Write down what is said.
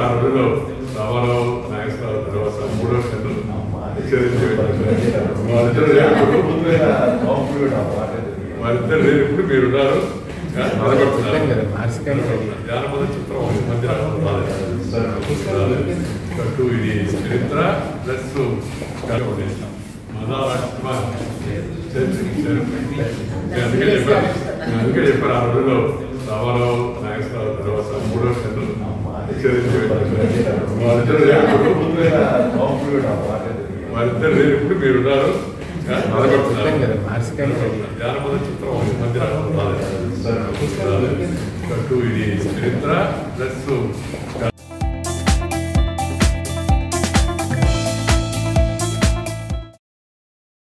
ఆ రోజుల్లో రామారావు నాగేశ్వరరావు తర్వాత మూడో కన్ను వాళ్ళిద్దరు వాళ్ళిద్దరు లేరు ఇప్పుడు మీరు ఉన్నారు బాధపడుతున్నారు జానపద చిత్రం ఈ మధ్య కట్టు ఇది చరిత్ర ప్లస్ మహారాష్ట్ర అందుకే చెప్పారు అందుకే చెప్పారు ఆ రోజుల్లో రామారావు నాగేశ్వరరావు తర్వాత మూడో కన్ను వాళ్ళిద్దరు లేరు వాళ్ళిద్దరు లేరు ఇప్పుడు మీరు ఉన్నారు బాధపడుతున్నారు జానపద చిత్రం ఈ మధ్య కట్టు ఇది చరిత్ర ప్లస్